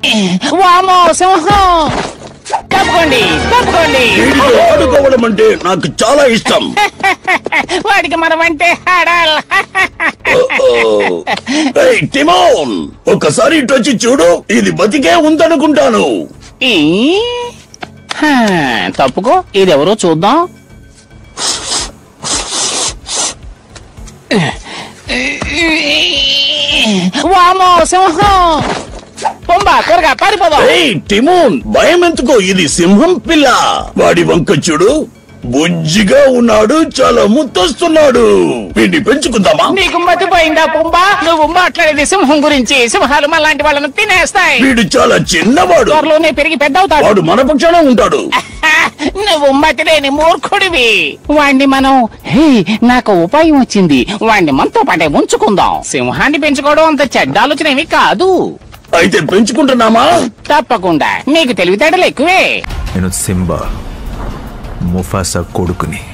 వామో సింహం తప్పుకోండి తప్పుకోండి వీడితో ఆడుకోవడం అంటే నాకు చాలా ఇష్టం వాడికి మనం అంటే ఆడాలి ఓ. ఏయ్, టిమోన్ ఒకసారి ఇటు వచ్చి చూడు ఇది బతికే ఉందనుకుంటాను ఈ? హా, తప్పుకో ఇదెవరో చూద్దాం వామో సింహం పొంబా త్వరగా పారిపోదాం ఏయ్ టిమోన్ భయం ఎందుకు ఇది సింహం పిల్ల వాడి వంక చూడు బుజ్జిగా ఉన్నాడు చాలా ముద్దొస్తున్నాడు వీడిని పెంచుకుందామా నీకు మతిపోయిందా పొంబా నువ్వు మాట్లాడేది సింహం గురించి సింహాలు మనలాంటి వాళ్ళని తినేస్తాయి వీడు చాలా చిన్నవాడు త్వరలోనే పెరిగి పెద్ద అవుతాడు వాడు మన పక్షానే ఉంటాడు నువ్వు మతిలేని మూర్ఖుడివి వాణ్ణి మనం హే నాకు ఉపాయం వచ్చింది వాణ్ణి మనతో పాటే ఉంచుకుందాం సింహాన్ని పెంచుకోవడం అంత చెడ్డ ఆలోచన ఏమీ కాదు అయితే పెంచుకుంటున్నామా తప్పకుండా నీకు తెలివితేటలు ఎక్కువే నేను సింబా ముఫాసా కొడుకుని